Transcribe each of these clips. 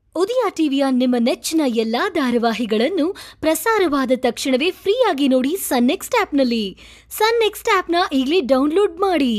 ಉದಯ ಟಿವಿಯ ನಿಮ್ಮ ನೆಚ್ಚಿನ ಎಲ್ಲಾ ಧಾರಾವಾಹಿಗಳನ್ನು ಪ್ರಸಾರವಾದ ತಕ್ಷಣವೇ ಫ್ರೀಯಾಗಿ ನೋಡಿ ಸನ್ ನೆಕ್ಸ್ಟ್ ಆಪ್ನಲ್ಲಿ ಸನ್ ನೆಕ್ಸ್ಟ್ ಆಪ್ನ ಈಗಲೇ ಡೌನ್ಲೋಡ್ ಮಾಡಿ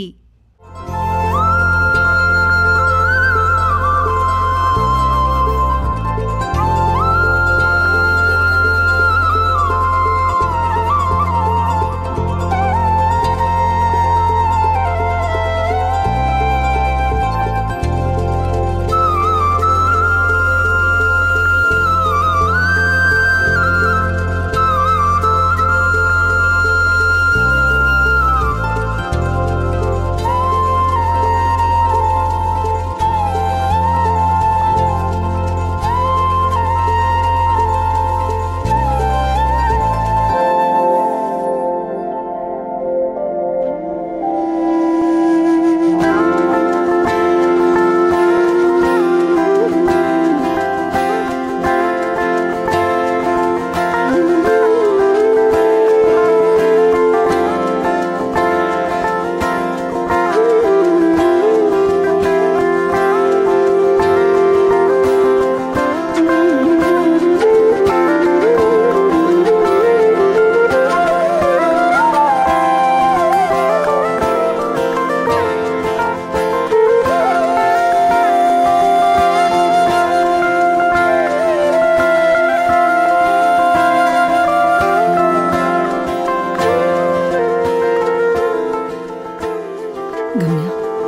ಗಮ್ಯ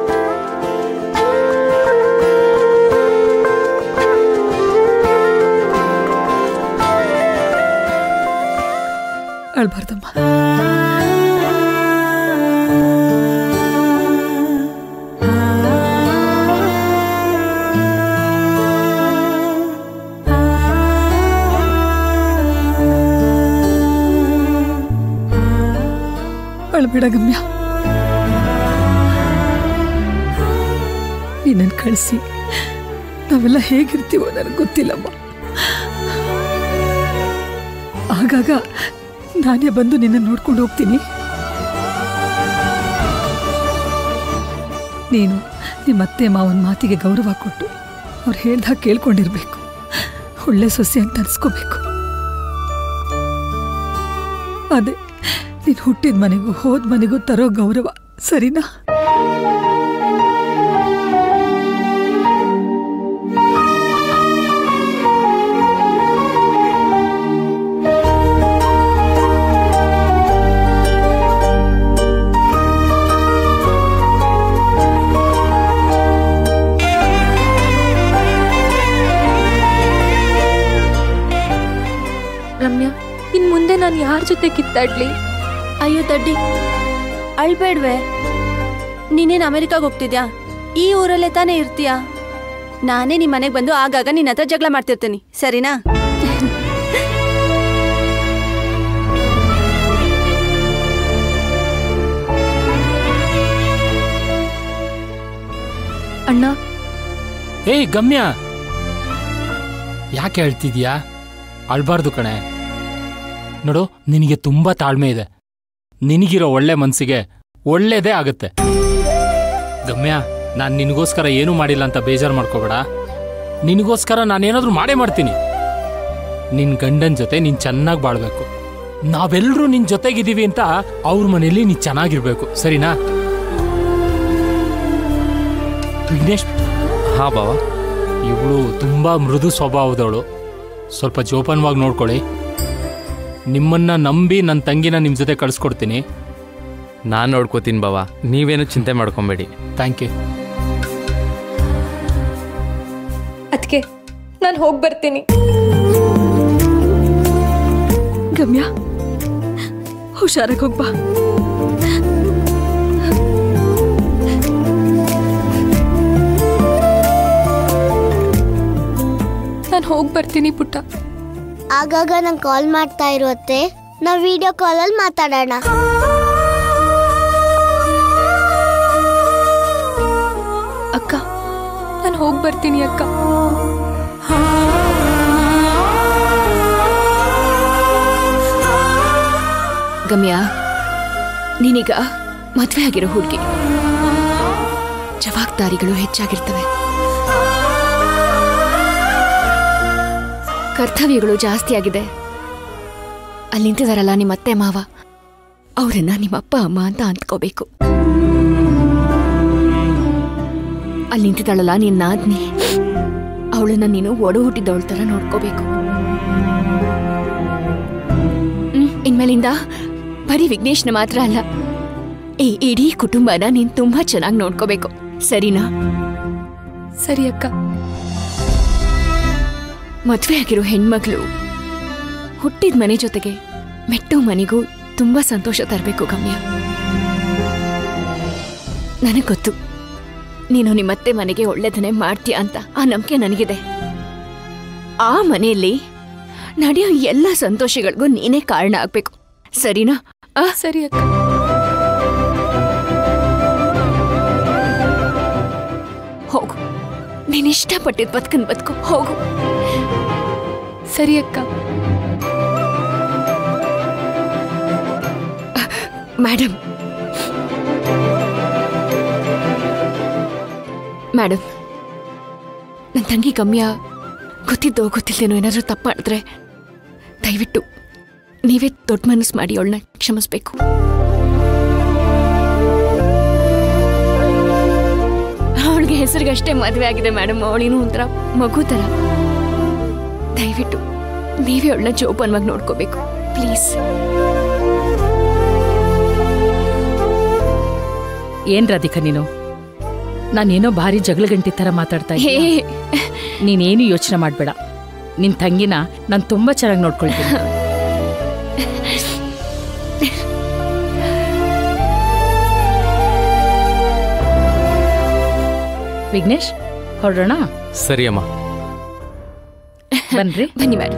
ಅಳ್ಬಾರ್ದಮ್ಮ ಅಳ್ಬೇಡ ಗಮ್ಯ ನಿನ್ನನ್ನು ಕಳಿಸಿ ನಾವೆಲ್ಲ ಹೇಗಿರ್ತೀವೋ ನನಗೆ ಗೊತ್ತಿಲ್ಲಮ್ಮ ಆಗಾಗ ನಾನೇ ಬಂದು ನಿನ್ನ ನೋಡ್ಕೊಂಡು ಹೋಗ್ತೀನಿ ನೀನು ನಿಮ್ಮ ಅತ್ತೆ ಮಾವನ ಮಾತಿಗೆ ಗೌರವ ಕೊಟ್ಟು ಅವ್ರು ಹೇಳ್ದಾಗ ಕೇಳ್ಕೊಂಡಿರ್ಬೇಕು ಒಳ್ಳೆ ಸೊಸೆ ಅಂತ ಅನ್ಸ್ಕೋಬೇಕು ಅದೇ ನೀನು ಹುಟ್ಟಿದ ಮನೆಗೂ ಹೋದ ಮನೆಗೂ ತರೋ ಗೌರವ ಸರಿನಾ ರಮ್ಯಾ ಇನ್ ಮುಂದೆ ನಾನು ಯಾರ ಜೊತೆ ಕಿತ್ತಾಡ್ಲಿ ಅಯ್ಯೋ ದಡ್ಡಿ ಅಳ್ಬೇಡ್ವೆ ನೀನೇನು ಅಮೆರಿಕಾಗ್ ಹೋಗ್ತಿದ್ಯಾ ಈ ಊರಲ್ಲೇ ತಾನೇ ಇರ್ತೀಯಾ ನಾನೇ ನಿಮ್ಮ ಮನೆಗೆ ಬಂದು ಆಗಾಗ ನಿನ್ನ ಹತ್ರ ಜಗಳ ಮಾಡ್ತಿರ್ತೀನಿ ಸರಿನಾ ಅಣ್ಣ ಏಯ್ ಗಮ್ಯ ಯಾಕೆ ಹೇಳ್ತಿದ್ಯಾ ಅಳ್ಬಾರ್ದು ಕಣೆ ನೋಡು ನಿನಗೆ ತುಂಬಾ ತಾಳ್ಮೆ ಇದೆ ನಿನಗಿರೋ ಒಳ್ಳೆ ಮನ್ಸಿಗೆ ಒಳ್ಳೇದೇ ಆಗುತ್ತೆ ಗಮ್ಯ ನಾನು ನಿನಗೋಸ್ಕರ ಏನೂ ಮಾಡಿಲ್ಲ ಅಂತ ಬೇಜಾರು ಮಾಡ್ಕೋಬೇಡ ನಿನಗೋಸ್ಕರ ನಾನೇನಾದ್ರೂ ಮಾಡೇ ಮಾಡ್ತೀನಿ ನಿನ್ ಗಂಡನ ಜೊತೆ ನೀನ್ ಚೆನ್ನಾಗಿ ಬಾಳ್ಬೇಕು ನಾವೆಲ್ಲರೂ ನಿನ್ ಜೊತೆಗಿದ್ದೀವಿ ಅಂತ ಅವ್ರ ಮನೇಲಿ ನೀನ್ ಚೆನ್ನಾಗಿರ್ಬೇಕು ಸರಿನಾ ವಿಘ್ನೇಶ್ ಹಾ ಬಾವ ಇವಳು ತುಂಬಾ ಮೃದು ಸ್ವಭಾವದವಳು ಸ್ವಲ್ಪ ಜೋಪಾನವಾಗಿ ನೋಡ್ಕೊಳ್ಳಿ ನಿಮ್ಮನ್ನ ನಂಬಿ ನನ್ನ ತಂಗಿನ ನಿಮ್ಮ ಜೊತೆ ಕಳಿಸ್ಕೊಡ್ತೀನಿ ನಾನು ನೋಡ್ಕೋತೀನಿ ಬಾವ ನೀವೇನು ಚಿಂತೆ ಮಾಡ್ಕೊಬೇಡಿ ಥ್ಯಾಂಕ್ ಯು ಅದಕ್ಕೆ ನಾನು ಹೋಗಿ ಬರ್ತೀನಿ ಗಮ್ಯ ಹುಷಾರಾಗಿ ಹೋಗ್ಬಾ ನಾನು ಹೋಗಿ ಬರ್ತೀನಿ ಪುಟ್ಟ ಆಗಾಗ ನಂಗೆ ಕಾಲ್ ಮಾಡ್ತಾ ಇರುತ್ತೆ ನಾವು ವಿಡಿಯೋ ಕಾಲಲ್ಲಿ ಮಾತಾಡೋಣ ಅಕ್ಕ ನಾನು ಹೋಗಿ ಬರ್ತೀನಿ ಅಕ್ಕ ಗಮ್ಯ ನೀನೀಗ ಮದ್ವೆ ಆಗಿರೋ ಹುಡುಗಿ ಜವಾಬ್ದಾರಿಗಳು ಹೆಚ್ಚಾಗಿರ್ತವೆ ಕರ್ತವ್ಯಗಳು ಜಾಸ್ತಿ ಆಗಿದೆ ಅಲ್ಲಿ ನಿಂತಿದಾರಲ್ಲ ನಿಮ್ಮ ಅತ್ತೆ ಮಾವ ಅವರನ್ನ ನಿಮ್ಮ ಅಪ್ಪ ಅಮ್ಮ ಅಂತ ಅಂದ್ಕೋಬೇಕು ಅಲ್ಲಿ ನಿಂತಿದ್ದಾಳಲ್ಲ ನಿನ್ನ ನಾದ್ನಿ ಅವಳನ್ನ ನೀನು ಒಡ ಹುಟ್ಟಿದವಳ ಥರ ನೋಡ್ಕೋಬೇಕು ಹ್ಮ್, ಇನ್ಮೇಲಿಂದ ಬರೀ ವಿಘ್ನೇಶ್ನ ಮಾತ್ರ ಅಲ್ಲ ಈ ಇಡೀ ಕುಟುಂಬನ ನೀನ್ ತುಂಬಾ ಚೆನ್ನಾಗಿ ನೋಡ್ಕೋಬೇಕು ಸರಿನಾ ಸರಿ ಅಕ್ಕ ಮದ್ವೆ ಆಗಿರೋ ಹೆಣ್ಮಕ್ಳು ಹುಟ್ಟಿದ ಮನೆ ಜೊತೆಗೆ ಮೆಟ್ಟೋ ಮನೆಗೂ ತುಂಬಾ ಸಂತೋಷ ತರಬೇಕು ಗಮ್ಯ ನನಗೆ ಗೊತ್ತು ನೀನು ನಿಮ್ಮತ್ತೆ ಮನೆಗೆ ಒಳ್ಳೆದನ್ನೇ ಮಾಡ್ತೀಯ ಅಂತ ಆ ನಂಬಿಕೆ ನನಗಿದೆ ಆ ಮನೆಯಲ್ಲಿ ನಡೆಯೋ ಎಲ್ಲ ಸಂತೋಷಗಳಿಗೂ ನೀನೇ ಕಾರಣ ಆಗ್ಬೇಕು ಸರಿನಾ ಆ ಸರಿ ಅಕ್ಕ ಹೋಗು ನೀನ್ ಇಷ್ಟಪಟ್ಟಿದ್ ಬದುಕನ್ ಬದುಕು ಹೋಗು ಸರಿ ಅಕ್ಕ ಮೇಡಮ್ ಮೇಡಮ್ ನನ್ನ ತಂಗಿ ಗಮ್ಯ ಗೊತ್ತಿದ್ದೋ ಗೊತ್ತಿಲ್ದೇನೋ ಏನಾದರೂ ತಪ್ಪು ಮಾಡಿದ್ರೆ ದಯವಿಟ್ಟು ನೀವೇ ದೊಡ್ಡ ಮನಸ್ಸು ಮಾಡಿ ಅವಳನ್ನ ಕ್ಷಮಿಸ್ಬೇಕು ಅವಳಿಗೆ ಹೆಸರಿಗಷ್ಟೇ ಮದುವೆ ಆಗಿದೆ ಮೇಡಮ್ ಅವಳಿನೂ ಒಂಥರ ಮಗು ಥರ ದಯವಿಟ್ಟು ನೀವೇ ಅವಳನ್ನ ಜೋಪಾನವಾಗಿ ನೋಡ್ಕೋಬೇಕು ಪ್ಲೀಸ್ ಏನ್ ರಾಧಿಕಾ ನೀನು ನಾನೇನೋ ಭಾರಿ ಜಗಳ ಗಂಟಿ ತರ ಮಾತಾಡ್ತಾ ಹೇ ಇದ್ದೀನಿ ನೀನೇನು ಯೋಚನೆ ಮಾಡ್ಬೇಡ ನಿನ್ ತಂಗಿನ ನಾನು ತುಂಬಾ ಚೆನ್ನಾಗಿ ನೋಡ್ಕೊಳ್ತೀನಿ ವಿಘ್ನೇಶ್ ಹೊರಡೋಣ ಸರಿ ಅಮ್ಮ ಬನ್ರಿ ಬನ್ನಿ ಮೇಡಮ್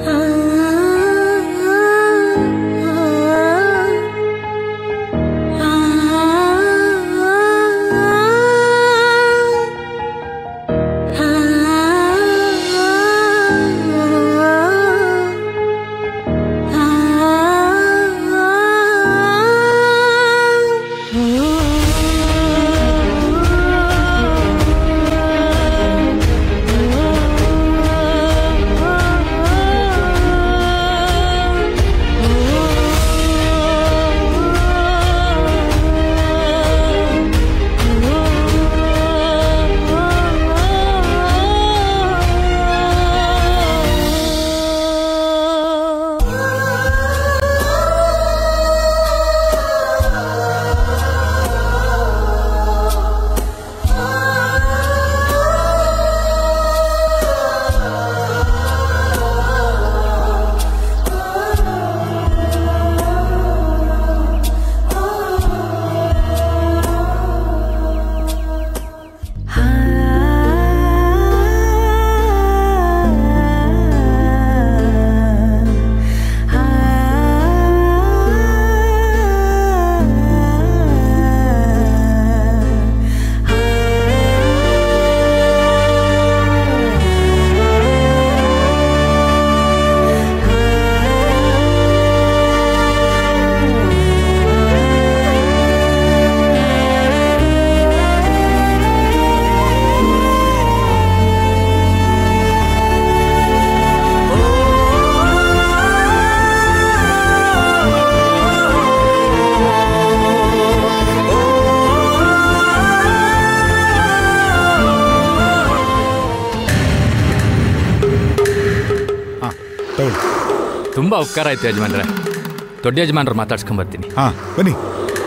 ಹಾಂ ತಗೊಳ್ಳಿ ತುಂಬ ಉಪಕಾರ ಆಯ್ತು ಯಜಮಾನ್ರೆ ದೊಡ್ಡ ಯಜಮಾನ್ರು ಮಾತಾಡ್ಸ್ಕೊಂಬರ್ತೀನಿ ಹಾಂ ಬನ್ನಿ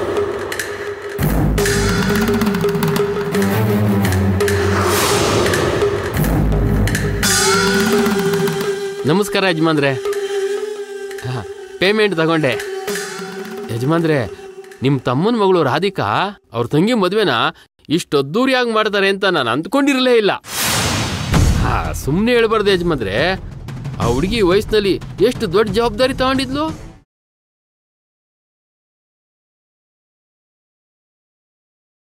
ನಮಸ್ಕಾರ ಯಜಮಾನ್ರೆ ಹಾ, ಪೇಮೆಂಟ್ ತಗೊಂಡೆ ಯಜಮಾನ್ರೆ ನಿಮ್ಮ ತಮ್ಮನ ಮಗಳು ರಾಧಿಕಾ ಅವ್ರ ತಂಗಿ ಮದುವೆನ ಇಷ್ಟು ಅದ್ದೂರಿಯಾಗಿ ಮಾಡ್ತಾರೆ ಅಂತ ನಾನು ಅಂದ್ಕೊಂಡಿರಲೇ ಇಲ್ಲ ಹಾ ಸುಮ್ಮನೆ ಹೇಳ್ಬಾರ್ದು ಯಜಮಾನ್ರೆ ಆ ಹುಡುಗಿ ವಯಸ್ಸಿನಲ್ಲಿ ಎಷ್ಟು ದೊಡ್ಡ ಜವಾಬ್ದಾರಿ ತಗೊಂಡಿದ್ಲು